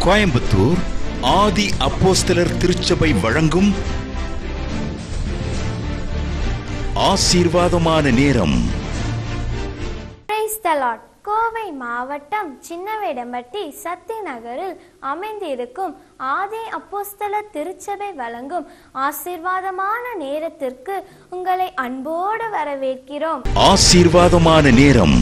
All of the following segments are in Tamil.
கோயம்புத்தூர் ஆதி அப்போஸ்தலர் திருச்சபை வழங்கும் ஆசீர்வாதமான நேரம் பிரைஸ் த லார்ட் கோவை மாவட்டம் சின்னவேடம்பட்டி சத்தி நகரில் அமைந்திருக்கும் ஆதி அப்போஸ்தல திருச்சபை வழங்கும் ஆசீர்வாதமான நேரத்திற்கு உங்களை அன்போடு வரவேற்கிறோம் ஆசீர்வாதமான நேரம்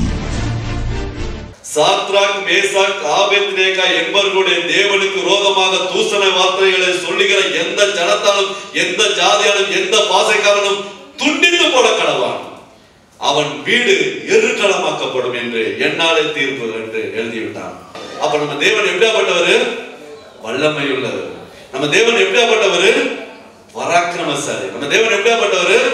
சாத்ராக் மேசாக் ஆபேத்நேகா என்பவர்களுடைய தேவனுக்கு விரோதமாக தூசண வார்த்தைகளை சொல்லுகிற எந்த ஜனத்தாலும் எந்த ஜாதியாலும் எந்த பாசைக்காரனும் துண்டித்து போட கடவான் அவன் வீடு எருக்களமாக்கப்படும் என்று என்னாலே தீர்ப்பு என்று எழுதிவிட்டான் அப்ப நம்ம தேவன் எப்படியாப்பட்டவர் வல்லமை உள்ளவர் நம்ம தேவன் எப்படியாப்பட்டவர் பராக்கிரமசாலி நம்ம தேவன் எப்படியாப்பட்டவர்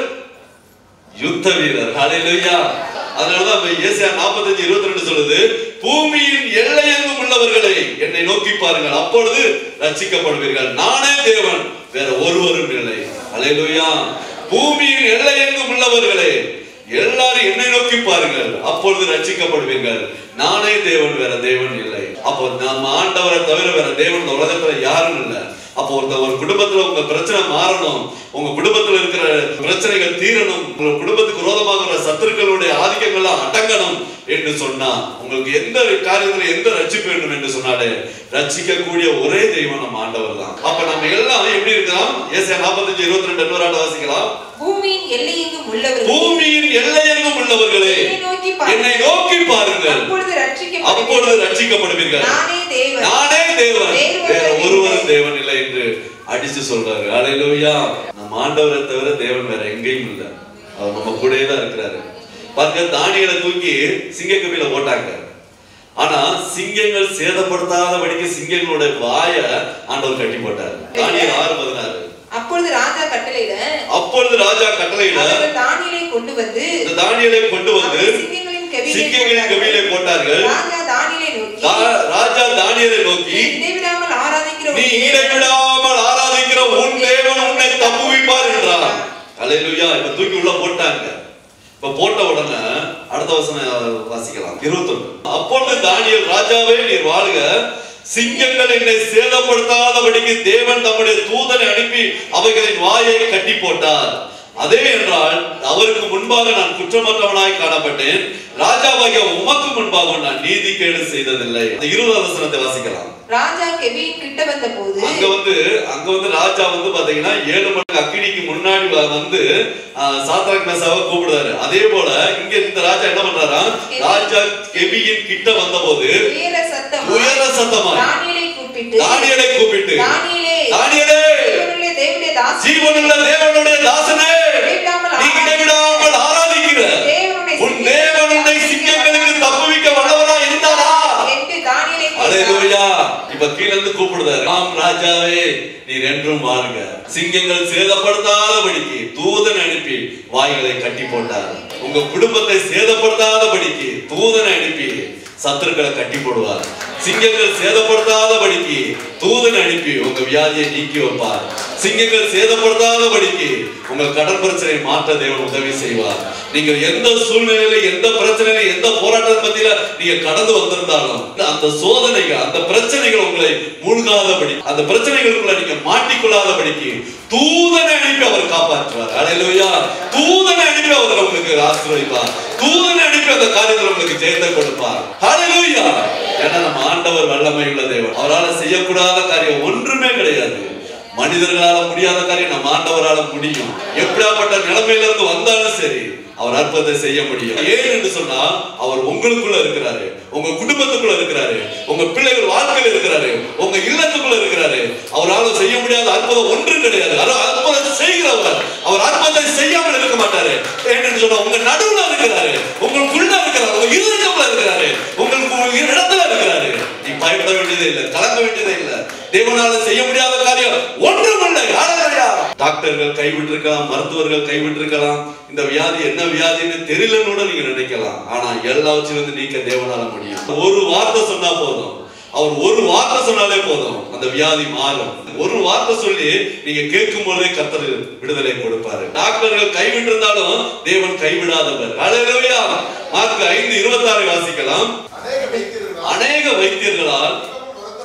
யுத்த வீரர் ஹalleluya அதனாலதான் ஏசியா 45 22 சொல்லுது பூமியின் எல்லையெங்கும் உள்ளவர்களை என்னை நோக்கி பாருங்கள் அப்பொழுது ரட்சிக்கப்படுவீர்கள் நானே தேவன் வேற ஒருவரும் இல்லை ஹalleluya பூமியின் எல்லையெங்கும் உள்ளவர்களே எல்லாரும் என்னை நோக்கி பாருங்கள் அப்பொழுது ரட்சிக்கப்படுவீர்கள் நானே தேவன் வேற தேவன் இல்லை அப்போ நம்ம ஆண்டவரை தவிர வேற தேவன் இந்த உலகத்துல யாரும் இல்லை அப்போ ஒருத்த ஒரு குடும்பத்துல உங்க பிரச்சனை மாறணும் உங்க குடும்பத்துல இருக்கிற பிரச்சனைகள் தீரணும் உங்க குடும்பத்துக்கு விரோதமாக உள்ள சத்துருக்களுடைய ஆதிக்கங்கள்லாம் அடங்கணும் என்று சொன்னா உங்களுக்கு எந்த காரியத்துல எந்த ரட்சிப்பு வேண்டும் என்று சொன்னாலே ரட்சிக்கக்கூடிய ஒரே தெய்வம் நம்ம ஆண்டவர் தான் அப்ப நம்ம எல்லாம் எப்படி இருக்கலாம் ஏசியா 45 இருபத்தி ரெண்டு இன்னொரு ஆண்டு வாசிக்கலாம் பூமியின் எல்லையெங்கும் உள்ளவர்கள் பூமியின் எல்லையெங்கும் உள்ளவர்களே என்னை நோக்கி பாருங்கள். என்னை நோக்கி பாருங்கள் அப்பொழுது அப்பொழுது ரட்சிக்கப்படுவீர்கள் ரட்சிக்கப்படுவீர்கள் நானே தேவன் நானே தேவன் வேறு வேற ஒருவரும் ஒருவரும் இல்லை. தேவன் இல்லை என்று அடிச்சு சொல்றாரு அலையிலோயா நம்ம ஆண்டவரை தவிர தேவன் வேற எங்கேயும் இல்லை அவர் நம்ம கூடயே தான் இருக்கிறாரு பாருங்க தானியலை தூக்கி சிங்க கபில போட்டாங்க ஆனா சிங்கங்கள் சேதப்படுத்தாதபடிக்கு சிங்கங்களோட வாய ஆண்டவர் கட்டி போட்டார் தானியல் ஆறு பதினாறு அப்பொழுது ராஜா கட்டளையிட அப்பொழுது ராஜா கட்டளையிட அவர்கள் தானியலை கொண்டு வந்து இந்த தானியலை கொண்டு வந்து அவர்கள் சிங்கங்களின் கவியிலே சிங்கங்களின் போட்டார்கள். கவியிலே போட்டார்கள் ராஜா தானியலை நோக்கி தா- ராஜா தானியலை நோக்கி நீ இடைவிடாமல் ஆராதிக்கிற நீ உன் இடைவிடாமல் ஆராதிக்கிற உன் தேவன் உன்னை தப்புவிப்பார் என்றார் அல்லேலூயா இப்ப தூக்கி உள்ள போட்டாங்க இப்ப போட்ட உடனே அடுத்த வசனம் வாசிக்கலாம் இருபத்தொன்னு அப்பொழுது தானியல் ராஜாவே நீர் வாழ்க சிங்கங்கள் என்னை சேதப்படுத்தாதபடிக்கு தேவன் தம்முடைய தூதனை அனுப்பி அவைகளின் வாயை கட்டி போட்டார் அதே என்றால் அவருக்கு முன்பாக நான் குற்றமற்றவனாய் காணப்பட்டேன் ராஜாவாகிய உமக்கு முன்பாக நான் நீதிகேடு செய்ததில்லை அந்த இருபது வசனத்தை வாசிக்கலாம் ராஜா கெபியின் கிட்ட வந்த போது அங்க வந்து அங்க வந்து ராஜா வந்து பாத்தீங்கன்னா ஏழு மணி அக்கினிக்கு முன்னாடி வ- வந்து சாத்ராக் மேசாவை கூப்பிடுறாரு அதே போல இங்க இந்த ராஜா என்ன பண்றாரா ராஜா கெபியின் கிட்ட வந்த போது உயர சத்தம் உயர சத்தமாய் தானியலை கூப்பிட்டு தானியலை கூப்பிட்டு தானியலே தானியலே தேவனுடைய தேவனுடைய தாசன் ஜீவனுள்ள தேவனுடைய தாசனே இடைவிடாமல் நீ இடைவிடாமல் ஆராதிக்கிற தேவனுடைய உன் தேவன் உன்னை சிங்கங்களுக்கு தப்புவிக்க வல்லவரா இருந்தாரா என்று தானியேலை அலையலூயா இப்ப கீழ இருந்து கூப்பிடுதாரு ஆம் ராஜாவே நீர் என்றும் வாழ்க சிங்கங்கள் சேதப்படுத்தாதபடிக்கு தூதன் அனுப்பி வாய்களை கட்டி போட்டார் உங்க குடும்பத்தை சேதப்படுத்தாதபடிக்கு தூதனை அனுப்பி சத்துருக்களை கட்டி போடுவார் சிங்கங்கள் சேதப்படுத்தாதபடிக்கு தூதன் அனுப்பி உங்க வியாதியை நீக்கி வைப்பார் சிங்கங்கள் சேதப்படுத்தாதபடிக்கு உங்கள் கடன் பிரச்சனை மாற்ற தேவன் உதவி செய்வார் நீங்கள் எந்த சூழ்நிலையில எந்த பிரச்சனையில எந்த போராட்டத்தின் மத்தியில நீங்க கடந்து வந்திருந்தாலும் அந்த சோதனைகள் அந்த பிரச்சனைகள் உங்களை மூழ்காதபடி அந்த பிரச்சனைகளுக்குள்ள நீங்க மாட்டிக்கொள்ளாதபடிக்கு தூதனை அனுப்பி அவர் காப்பாற்றுவார் அலையிலுயா தூதனை அனுப்பி அவர் உங்களுக்கு ஆசீர்வதிப்பார் தூதனை அனுப்பி அந்த காரியத்தில் உங்களுக்கு ஜெயத்தை கொடுப்பார் அலையிலுயா ஏன்னா நம்ம ஆண்டவர் வல்லமை உள்ள தேவன் அவரால் செய்யக்கூடாத காரியம் ஒன்றுமே கிடையாது மனிதர்களால முடியாத காரியம் நம்ம ஆண்டவரால முடியும் எப்படியாப்பட்ட நிலைமையில இருந்து வந்தாலும் சரி அவர் அற்புதத்தை செய்ய முடியும் ஏன் என்று சொன்னா அவர் உங்களுக்குள்ள இருக்கிறாரு உங்க குடும்பத்துக்குள்ள இருக்கிறாரு உங்க பிள்ளைகள் வாழ்க்கையில இருக்கிறாரு உங்க இல்லத்துக்குள்ள இருக்கிறாரு அவரால செய்ய முடியாத அற்புதம் ஒன்றும் கிடையாது அவர் அற்புதம் செய்கிறவர் அவர் அற்புதத்தை செய்யாமல் இருக்க மாட்டாரு ஏன்னு சொன்னா உங்க நடுவுல இருக்கிறாரு உங்களுக்குள்ள இருக்கிறாரு உங்க இருதயத்துல இருக்கிறாரு உங்களுக்கு இடத்துல இருக்கிறாரு நீ பயப்பட வேண்டியதே இல்லை கலங்க வேண்டியதே இல்லை தேவனால செய்ய முடியாத காரியம் ஒன்றுமில்லை ஹalleluya டாக்டர்கள் கைவிட்டிருக்கலாம் மருத்துவர்கள் கைவிட்டிருக்கலாம் இந்த வியாதி என்ன வியாதின்னு தெரியலன்னு கூட நீங்க நினைக்கலாம் ஆனா எல்லாவற்றிலிருந்து நீக்க தேவனால முடியும் ஒரு வார்த்தை சொன்னா போதும் அவர் ஒரு வார்த்தை சொன்னாலே போதும் அந்த வியாதி மாறும் ஒரு வார்த்தை சொல்லி நீங்க கேட்கும் பொழுதே கர்த்தர் விடுதலை கொடுப்பாரு டாக்டர்கள் கைவிட்டு இருந்தாலும் தேவன் கைவிடாதவர் ஹalleluya மார்க் ஐந்து இருபத்தாறு வாசிக்கலாம் அநேக வைத்தியர்களால் அநேக வைத்தியர்களால்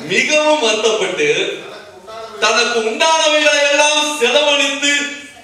மிகவும் வருத்தப்பட்டு தனக்கு உண்டானவைகளை எல்லாம் செலவழித்து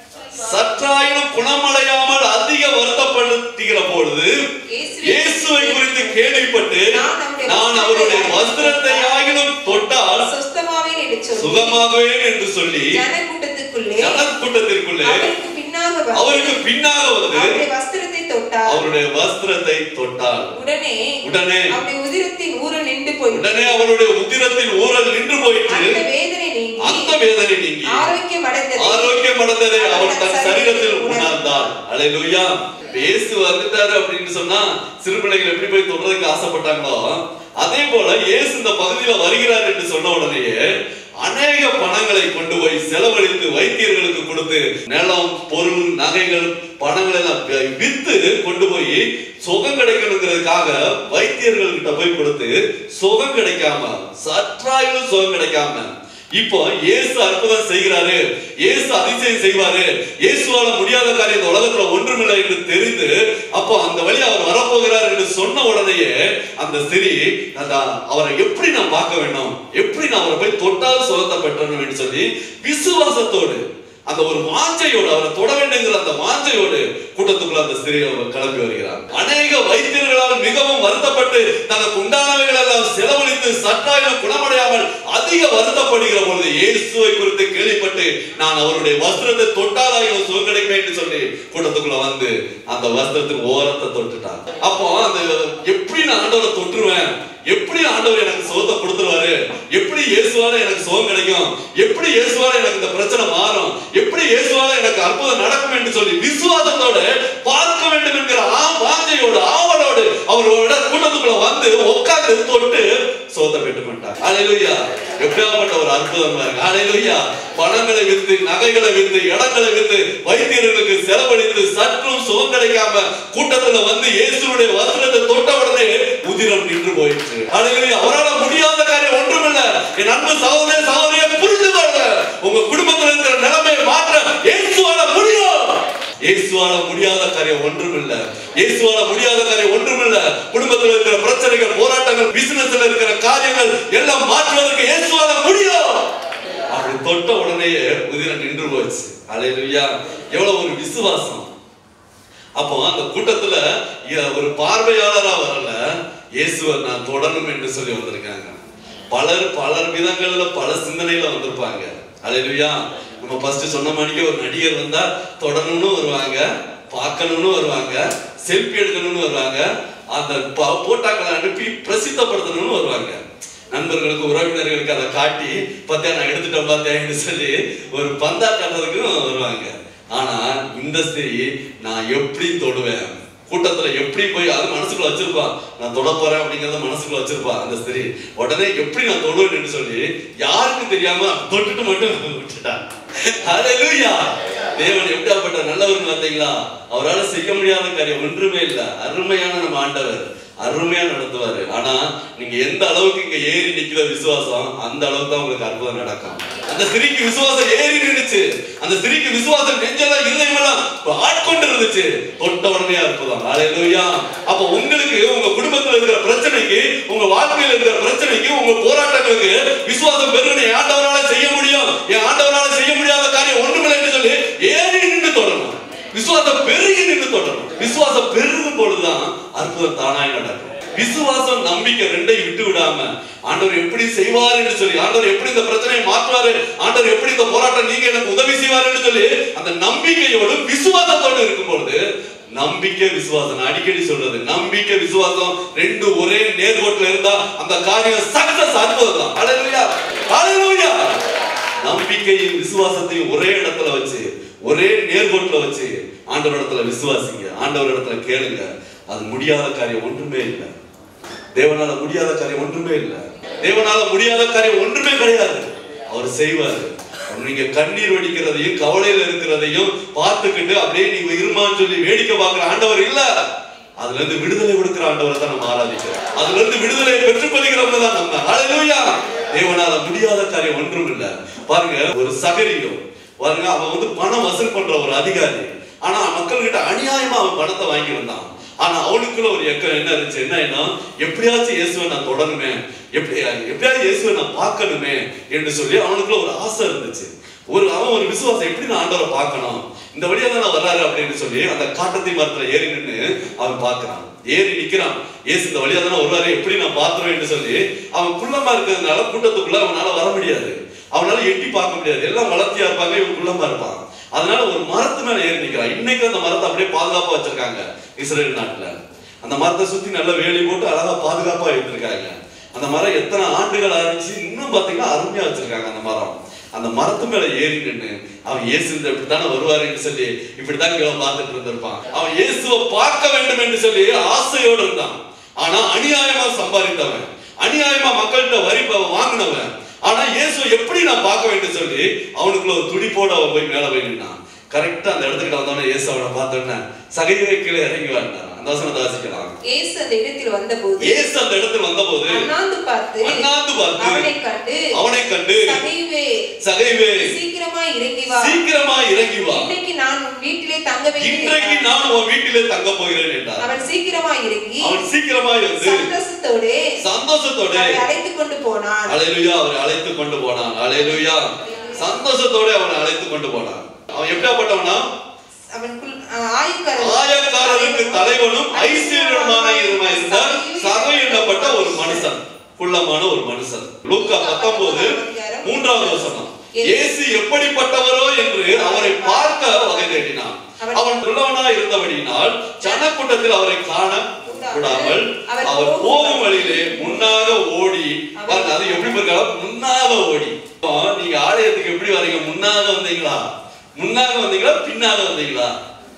சற்றாயினும் குணமடையாமல் அதிக வருத்தப்படுத்துகிற பொழுது இயேசுவை குறித்து கேள்விப்பட்டு நான் அவருடைய வஸ்திரத்தை ஆகிலும் தொட்டால் சொஸ்தமாவேன் என்று சொல்லி சுகமாகவே என்று சொல்லி ஜனக்கூட்டத்துக்குள்ளே ஜனக்கூட்டத்திற்குள்ளே அவருக்கு பின்னாக வந்து அவருக்கு பின்னாக வந்து அவருடைய வஸ்திரத்தை தொட்டார் அவருடைய வஸ்திரத்தை தொட்டால் உடனே உடனே அவருடைய உதிரத்தின் ஊரல் நின்று போய் உடனே அவருடைய உதிரத்தின் ஊரல் நின்று போயிற்று அந்த வேதனை நீங்கி அந்த வேதனை நீங்கி ஆரோக்கியம் அடைந்தது ஆரோக்கியம் அடைந்ததை அவர் தன் சரீரத்தில் உணர்ந்தார் அலையிலுயா இயேசு வந்துட்டாரு அப்படின்னு சொன்னா சிறு பிள்ளைகள் எப்படி போய் தொடுறதுக்கு ஆசைப்பட்டாங்களோ அதே போல இயேசு இந்த பகுதியில வருகிறார் என்று சொன்ன உடனேயே அநேக பணங்களை கொண்டு போய் செலவழித்து வைத்தியர்களுக்கு கொடுத்து நிலம் பொருள் நகைகள் பணங்கள் எல்லாம் வி- வித்து கொண்டு போய் சுகம் கிடைக்கணுங்கிறதுக்காக வைத்தியர்கள் கிட்ட போய் கொடுத்து சுகம் கிடைக்காம சற்றாயிலும் சுகம் கிடைக்காம இப்போ இயேசு அற்புதம் செய்கிறாரு இயேசு அதிசயம் செய்வாரு இயேசுவால முடியாத காரியம் இந்த உலகத்துல ஒன்றுமில்லை என்று தெரிந்து அப்போ அந்த வழி அவர் வரப்போகிறார் என்று சொன்ன உடனேயே அந்த ஸ்திரீ அந்த அவரை எப்படி நான் பார்க்க வேண்டும் எப்படி நான் அவரை போய் தொட்டால் சுகத்தை பெற்றணும் என்று சொல்லி விசுவாசத்தோடு அந்த ஒரு வாஞ்சையோடு அவரை தொட வேண்டுங்கிற அந்த வாஞ்சையோடு கூட்டத்துக்குள்ள அந்த ஸ்திரீ அவர் கிளம்பி வருகிறார் அநேக வைத்தியர்களால் மிகவும் வருத்தப்பட்டு தனக்கு உண்டானவைகள் எல்லாம் செலவழித்து சற்றாயிரம் குணமடையாமல் அதிக வருத்தப்படுகிற பொழுது இயேசுவை குறித்து கேள்விப்பட்டு நான் அவருடைய வஸ்திரத்தை தொட்டாலாயும் சுகம் கிடைக்கும் என்று சொல்லி கூட்டத்துக்குள்ள வந்து அந்த வஸ்திரத்தின் ஓரத்தை தொட்டுட்டான் அப்போ அந்த எப்படி நான் ஆண்டவரை தொட்டுருவேன் எப்படி ஆண்டவர் எனக்கு சுகத்தை கொடுத்துருவாரு எப்படி இயேசுவால எனக்கு சுகம் கிடைக்கும் எப்படி இயேசுவால எனக்கு இந்த பிரச்சனை மாறும் எப்படி இயேசுவால எனக்கு அற்புதம் நடக்கும் என்று சொல்லி விசுவாசத்தோட பார்க்க வேண்டும் என்கிற ஆ வாஞ்சையோடு ஆவலோடு அவரோட கூட்டத்துக்குள்ள வந்து உட்கார்ந்து தொட்டு சுகத்தை பெற்று கொண்டார் அலையிலுயா எப்படியாப்பட்ட ஒரு அற்புதம் பாருங்க அலையிலுயா பணங்களை வித்து நகைகளை வித்து இடங்களை வித்து வைத்தியர்களுக்கு செலவழித்து சற்றும் சுகம் கிடைக்காம கூட்டத்துல வந்து இயேசுடைய வஸ்திரத்தை தொட்ட உடனே உதிரம் நின்று போயிடுச்சு அலையிலுயா அவரால் முடியாத காரியம் ஒன்றுமில்ல என் அன்பு சகோதர சகோதரியை புரிந்து கொள்ள உங்க குடும்பத்தில் இருக்கிற நிலைமையை மாற்ற இயேசுவால முடியும் இயேசுவால முடியாத காரியம் ஒன்றுமில்ல இயேசுவால முடியாத காரியம் ஒன்றுமில்ல குடும்பத்தில் இருக்கிற பிரச்சனைகள் போராட்டங்கள் பிசினஸ்ல இருக்கிற காரியங்கள் எல்லாம் மாற்றுவதற்கு இயேசுவால முடியும் அப்படி தொட்ட உடனேயே உதிரம் நின்று போச்சு அலையிலுயா எவ்வளவு ஒரு விசுவாசம் அப்போ அந்த கூட்டத்துல இ- ஒரு பார்வையாளரா வரல இயேசுவை நான் தொடரும் என்று சொல்லி வந்திருக்காங்க பலர் பலர் விதங்கள்ல பல சிந்தனையில வந்திருப்பாங்க அலையிலுயா நம்ம ஃபர்ஸ்ட் சொன்ன மாதிரியே ஒரு நடிகர் வந்தா தொடரணும்னு வருவாங்க பார்க்கணும்னு வருவாங்க செல்ஃபி எடுக்கணும்னு வருவாங்க அந்த ப- போட்டாக்களை அனுப்பி பிரசித்தப்படுத்தணும்னு வருவாங்க நண்பர்களுக்கு உறவினர்களுக்கு அதை காட்டி பார்த்தியா நான் எடுத்துட்டேன் பார்த்தியான்னு சொல்லி ஒரு பந்தா காட்டுறதுக்கும் வருவாங்க ஆனா இந்த ஸ்திரீ நான் எப்படி தொடுவேன் கூட்டத்துல எப்படி போய் அது மனசுக்குள்ள வச்சிருப்பா நான் தொட போறேன் அப்படிங்கறத மனசுக்குள்ள வச்சிருப்பா அந்த ஸ்திரீ உடனே எப்படி நான் தொடுவேன்னு சொல்லி யாருக்கும் தெரியாம தொட்டுட்டு மட்டும் விட்டுட்டா ஹalleluya தேவன் எப்படியாப்பட்ட நல்லவர்னு பார்த்தீங்களா அவரால் செய்ய முடியாத காரியம் ஒன்றுமே இல்ல அருமையான நம்ம ஆண்டவர் அருமையா நடத்துவாரு ஆனா நீங்க எந்த அளவுக்கு இங்க ஏறி நிக்கிற விசுவாசம் அந்த அளவுக்கு தான் உங்களுக்கு அற்புதம் நடக்கும் அந்த ஸ்திரீக்கு விசுவாசம் ஏறி நின்னுச்சு அந்த ஸ்திரீக்கு விசுவாசம் நெஞ்செல்லாம் இருதயமெல்லாம் ஆட்கொண்டு இருந்துச்சு தொட்ட உடனே அற்புதம் அலையிலுயா அப்ப உங்களுக்கு உங்க குடும்பத்துல இருக்கிற பிரச்சனைக்கு உங்க வாழ்க்கையில இருக்கிற பிரச்சனைக்கு உங்க போராட்டங்களுக்கு விசுவாசம் பெருகணும் என் ஆண்டவரால செய்ய முடியும் என் ஆண்டவரால செய்ய முடியாத காரியம் ஒண்ணுமில்லை என்று சொல்லி ஏறி நின்று தொடரணும் விசுவாசம் பெருகி நின்று தொடரும் விசுவாசம் பெருகும் பொழுதுதான் அற்புதம் தானாய் நடக்கும் விசுவாசம் நம்பிக்கை ரெண்டையும் விட்டு விடாம ஆண்டவர் எப்படி செய்வார் என்று சொல்லி ஆண்டவர் எப்படி இந்த பிரச்சனையை மாற்றுவாரு ஆண்டவர் எப்படி இந்த போராட்டம் நீங்க எனக்கு உதவி செய்வார் என்று சொல்லி அந்த நம்பிக்கையோடு விசுவாசத்தோடு இருக்கும் பொழுது நம்பிக்கை விசுவாசம் நான் அடிக்கடி சொல்றது நம்பிக்கை விசுவாசம் ரெண்டு ஒரே நேர்கோட்டில் இருந்தா அந்த காரியம் சக்சஸ் அற்புதம் தான் ஹalleluya ஹalleluya நம்பிக்கையும் விசுவாசத்தையும் ஒரே இடத்துல வச்சு ஒரே நேர்கோட்டில் வச்சு ஆண்டவர் இடத்துல விசுவாசிங்க ஆண்டவர் இடத்துல கேளுங்க அது முடியாத காரியம் ஒன்றுமே இல்லை தேவனால முடியாத காரியம் ஒன்றுமே இல்லை தேவனால முடியாத காரியம் ஒன்றுமே கிடையாது அவர் செய்வார் நீங்க கண்ணீர் வடிக்கிறதையும் கவலையில இருக்கிறதையும் பார்த்துக்கிட்டு அப்படியே நீங்க இருமான்னு சொல்லி வேடிக்கை பார்க்கிற ஆண்டவர் இல்ல அதுல இருந்து விடுதலை கொடுக்கிற ஆண்டவரை தான் நம்ம ஆராதிக்கிறோம் அதுல இருந்து விடுதலையை பெற்றுக்கொள்கிறவங்க தான் நம்ம ஹalleluya தேவனால முடியாத காரியம் ஒன்றும் இல்ல பாருங்க ஒரு சகரியம் பாருங்க அவன் வந்து பணம் வசூல் பண்ற ஒரு அதிகாரி ஆனா மக்கள் கிட்ட அநியாயமா அவன் பணத்தை வாங்கி வந்தான் ஆனா அவனுக்குள்ள ஒரு எக்கம் என்ன இருந்துச்சு என்ன என்ன எப்படியாச்சும் இயேசுவை நான் தொடருமே எப்படி எப்படியாவது இயேசுவை நான் பார்க்கணுமே என்று சொல்லி அவனுக்குள்ள ஒரு ஆசை இருந்துச்சு ஒரு அவன் ஒரு விசுவாசம் எப்படி நான் ஆண்டவரை பார்க்கணும் இந்த வழியா தான் நான் வர்றாரு அப்படின்னு சொல்லி அந்த காட்டத்தை மரத்துல ஏறி நின்று அவன் பார்க்கறான் ஏறி நிக்கிறான் ஏசு இந்த வழியா தானே வருவாரு எப்படி நான் பாத்துருவேன் என்று சொல்லி அவன் குள்ளமா இருக்கிறதுனால கூட்டத்துக்குள்ள அவனால வர முடியாது அவனால எட்டி பார்க்க முடியாது எல்லாம் வளர்த்தியா இருப்பாங்க இவன் குள்ளமா இருப்பான் அதனால ஒரு மரத்து மேல ஏறி நிக்கிறான் இன்னைக்கு அந்த மரத்தை அப்படியே பாதுகாப்பா வச்சிருக்காங்க இஸ்ரேல் நாட்டுல அந்த மரத்தை சுத்தி நல்ல வேலி போட்டு அழகா பாதுகாப்பா வைத்திருக்காங்க அந்த மரம் எத்தனை ஆண்டுகள் ஆரம்பிச்சு இன்னும் பாத்தீங்கன்னா அருமையா வச்சிருக்காங்க அந்த மரம் அந்த மரத்து மேல ஏறி நின்று அவன் இயேசு இந்த இப்படித்தானே வருவாருன்னு சொல்லி இப்படித்தான் கீழே பார்த்துட்டு இருந்திருப்பான் அவன் இயேசுவை பார்க்க வேண்டும் என்று சொல்லி ஆசையோடு இருந்தான் ஆனா அநியாயமா சம்பாதித்தவன் அநியாயமா மக்கள்கிட்ட வரி ப- வாங்கினவன் ஆனா இயேசுவை எப்படி நான் பார்க்க வேண்டும் சொல்லி அவனுக்குள்ள ஒரு துடிப்போட அவன் போய் மேல போய் நின்னான் கரெக்டா அந்த இடத்துக்கு வந்தோடனே இயேசு அவனை பார்த்தோன்னே சகைவை கீழே இறங்கி வந்தான் அந்த வசனத்தை வாசிக்கலாம் இயேசு அந்த இடத்தில் வந்தபோது இயேசு அந்த இடத்தில் வந்தபோது அண்ணாந்து பார்த்து அண்ணாந்து பார்த்து அவனை கண்டு அவனை கண்டு சகைவே சகைவே சீக்கிரமா இறங்கி வா சீக்கிரமா இறங்கி வா இன்னைக்கு நான் உன் வீட்டிலே தங்க வேண்டும் இன்றைக்கு என்றார். நான் உன் வீட்டிலே தங்க போகிறேன் என்றார் அவன் சீக்கிரமா இறங்கி அவன் சீக்கிரமாய் வந்து சந்தோஷத்தோடு சந்தோஷத்தோட அவரை அழைத்து கொண்டு போனான் அலையிலுயா அவரை அழைத்து கொண்டு போனான் அலையிலுயா சந்தோஷத்தோட அவனை அழைத்து கொண்டு போனான் அவன் எப்படியாப்பட்டவனா அவன் குல்- ஆ- ஆயக்காரன் ஆயக்காரருக்கு தலைவனும் ஐஸ்வர்யமான இருந்த சகை எண்ணப்பட்ட ஒரு மனுஷன் குள்ளமான ஒரு மனுஷன் லூக்கா பத்தொன்பது மூன்றாவது வசனம் இயேசு எப்படிப்பட்டவரோ என்று அவரை பார்க்க வகை தேடினான் அவன் உள்ளவனா இருந்தபடியினால் ஜனக்கூட்டத்தில் அவரை காண கூடாமல் அவர் போகும் வழியிலே முன்னாக ஓடி பாருங்க அது எப்படி இருக்காங்க முன்னாக ஓடி இப்போ நீங்க ஆலயத்துக்கு எப்படி வரீங்க முன்னாக வந்தீங்களா முன்னாக வந்தீங்களா பின்னாக வந்தீங்களா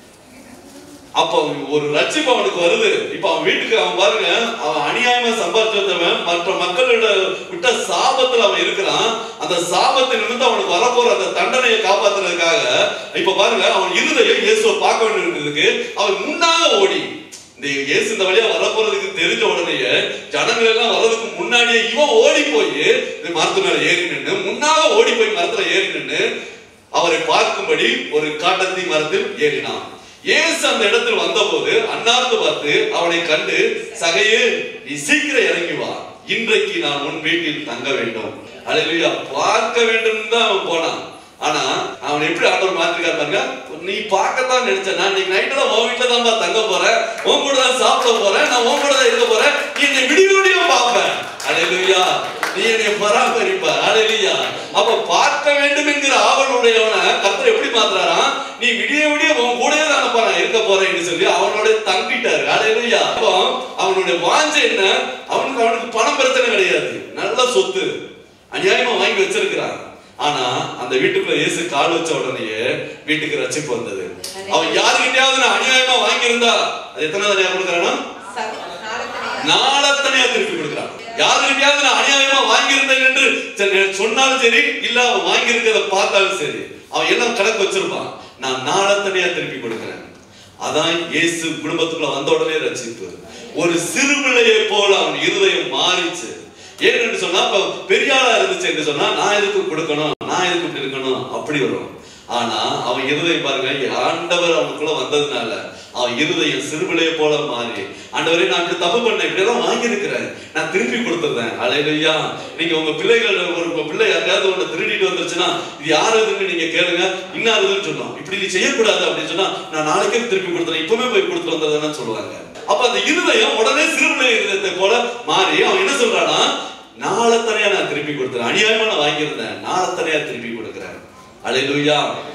அப்ப ஒரு ரட்சிப்பு அவனுக்கு வருது இப்ப அவன் வீட்டுக்கு அவன் பாருங்க அவன் அநியாயமா சம்பாதிச்சவன் மற்ற மக்களோட விட்ட சாபத்துல அவன் இருக்கிறான் அந்த சாபத்தின் நிமித்தம் அவனுக்கு வரப்போற அந்த தண்டனையை காப்பாத்துறதுக்காக இப்ப பாருங்க அவன் இருதயம் இயேசுவை பார்க்க வேண்டியதுக்கு அவன் முன்னாக ஓடி இந்த இயேசு இந்த வழியா வரப்போறதுக்கு தெரிஞ்ச உடனேயே ஜனங்கள் எல்லாம் வர்றதுக்கு முன்னாடியே இவன் ஓடி போய் இந்த மரத்து மேல ஏறி நின்று முன்னாக ஓடி போய் மரத்துல ஏறி நின்று அவரை பார்க்கும்படி ஒரு காட்டத்தி மரத்தில் ஏறினான் இயேசு அந்த இடத்தில் வந்தபோது அன்னார்ந்து பார்த்து அவனை கண்டு சகையே நீ சீக்கிரம் இறங்கி வா இன்றைக்கு நான் உன் வீட்டில் தங்க வேண்டும் அல்லேலூயா பார்க்க வேண்டும் தான் அவன் போனான் ஆனா அவன் எப்படி ஆண்டவர் மாத்திருக்காரு பாருங்க நீ பார்க்கத்தான் நினைச்ச நான் இன்னைக்கு நைட்ல உன் வீட்டுல தான் தங்க போறேன் உன் கூட தான் சாப்பிட போறேன் நான் உன் கூட தான் இருக்க போறேன் நீ என்னை விடிய விடிய பார்ப்பேன் அலையிலுயா நீ என்னை பராமரிப்ப அலையிலுயா அப்ப பார்க்க வேண்டும் என்கிற ஆவலுடையவனை கர்த்தர் எப்படி மாத்துறாராம் நீ விடிய விடிய உன் கூடயே தானப்பா நான் இருக்க போறேன்னு சொல்லி அவனோட தங்கிட்டாரு அலையிலுயா அப்போ அவனுடைய வாஞ்சை என்ன அவனுக்கு அவனுக்கு பணம் பிரச்சனை கிடையாது நல்ல சொத்து அநியாயமா வாங்கி வச்சிருக்கிறான் ஆனா அந்த வீட்டுக்குள்ள இயேசு கால் வச்ச உடனேயே வீட்டுக்கு ரட்சிப்பு வந்தது அவன் யாருக்கிட்டயாவது நான் அநியாயமா வாங்கியிருந்தா அது எத்தனை தனியா கொடுக்கறானா சக- நாளத்தனையா. நாளத்தனையா திருப்பி கொடுக்கிறான் யாருக்கிட்டயாவது நான் அநியாயமா வாங்கியிருந்தேன் என்று சரி, சொன்னாலும் சரி இல்ல அவன் வாங்கியிருக்கிறத பார்த்தாலும் சரி அவன் எல்லாம் கணக்கு வச்சிருப்பான் நான் நாளத்தனையா திருப்பி கொடுக்கிறேன் அதான் இயேசு குடும்பத்துக்குள்ள வந்த உடனே ரட்சிப்பு ஒரு சிறு பிள்ளையை போல அவன் இருதயம் மாறிச்சு ஏன் என்று சொன்னா இப்ப பெரிய ஆளா இருந்துச்சு என்று சொன்னா நான் எதுக்கு கொடுக்கணும் நான் எதுக்கு இப்படி இருக்கணும் அப்படி வரும் ஆனா அவன் இருதயம் பாருங்க ஆண்டவர் அவனுக்குள்ள வந்ததுனால அவன் இருதயம் சிறுபிள்ளையை போல மாறி ஆண்டவரே நான் இப்படி தப்பு பண்ணேன் இப்படி எல்லாம் வாங்கியிருக்கிறேன் நான் திருப்பி கொடுத்துருந்தேன் அலையிலையா நீங்க உங்க பிள்ளைகள் ஒரு உங்க பிள்ளை யாரையாவது ஒண்ணு திருடிட்டு வந்துருச்சுன்னா இது யாருதுன்னு நீங்க கேளுங்க இன்னாருதுன்னு சொன்னோம் இப்படி நீ செய்யக்கூடாது அப்படின்னு சொன்னா நான் நாளைக்கே திருப்பி கொடுத்துறேன் இப்பவுமே போய் கொடுத்துட்டு வந்ததுன்னு சொல்லுவாங்க அப்ப அந்த இருதயம் உடனே சிறுபிள்ளை இருதயத்தை போல மாறி அவன் என்ன சொல்றானா நாளத்தனையா நான் திருப்பி கொடுத்துறேன் அநியாயமா நான் வாங்கியிருந்தேன் நாளத்தனையா திருப்பி கொடுக்கிறேன் அலையிலுயா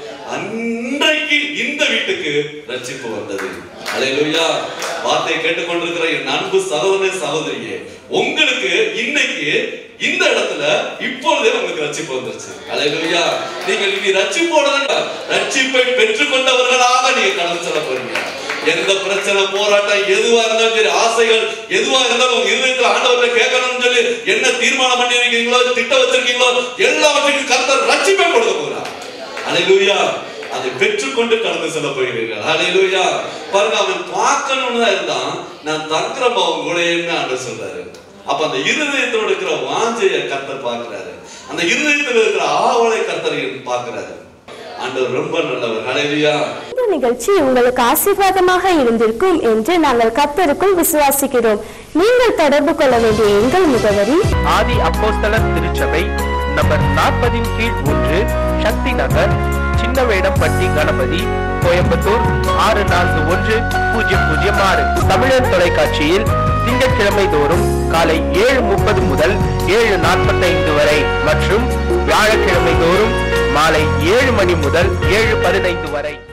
அன்றைக்கு இந்த வீட்டுக்கு ரட்சிப்பு வந்தது அலையிலுயா வார்த்தையை கேட்டுக்கொண்டிருக்கிற என் அன்பு சகோதரனே சகோதரியே உங்களுக்கு இன்னைக்கு இந்த இடத்துல இப்பொழுதே உங்களுக்கு ரட்சிப்பு வந்துருச்சு அலையிலுயா நீங்கள் இனி ரட்சிப்போட ரட்சிப்பை பெற்றுக்கொண்டவர்களாக நீங்க கடந்து செல்ல போறீங்க எந்த பிரச்சனை போராட்டம் எதுவா இருந்தாலும் சரி ஆசைகள் எதுவா இருந்தாலும் உங்க இருதயத்துல ஆண்டவர்கிட்ட கேட்கணும்னு சொல்லி என்ன தீர்மானம் பண்ணி இருக்கீங்களோ திட்டம் வச்சிருக்கீங்களோ எல்லாவற்றுக்கும் கர்த்தர் ரட்சிப்பை கொடுக்க போகிறார் அலையிலுயா அதை பெற்றுக்கொண்டு கடந்து செல்ல போகிறீர்கள் அலையிலுயா பாருங்க அவன் பார்க்கணும்னு தான் இருந்தான் நான் தங்குறப்ப அவன் கூடன்னு ஆண்டு சொல்றாரு அப்ப அந்த இருதயத்தோட இருக்கிற வாஞ்சைய கர்த்தர் பார்க்கிறாரு அந்த இருதயத்தில் இருக்கிற ஆவலை கர்த்தர் பார்க்கிறாரு ஆண்டவர் ரொம்ப நல்லவர் ஹalleluya இந்த நிகழ்ச்சி உங்களுக்கு ஆசீர்வாதமாக இருந்திருக்கும் என்று நாங்கள் கர்த்தருக்குள் விசுவாசிக்கிறோம் நீங்கள் தொடர்பு கொள்ள வேண்டிய எங்கள் முகவரி ஆதி அப்போஸ்தலர் திருச்சபை நம்பர் நாற்பதின் கீழ் ஒன்று சக்தி நகர் சின்ன வேடம்பட்டி கணபதி கோயம்புத்தூர் ஆறு நான்கு ஒன்று பூஜ்ஜியம் பூஜ்ஜியம் ஆறு தமிழர் தொலைக்காட்சியில் திங்கட்கிழமை தோறும் காலை ஏழு முப்பது முதல் ஏழு நாற்பத்தைந்து வரை மற்றும் வியாழக்கிழமை தோறும் மாலை ஏழு மணி முதல் ஏழு பதினைந்து வரை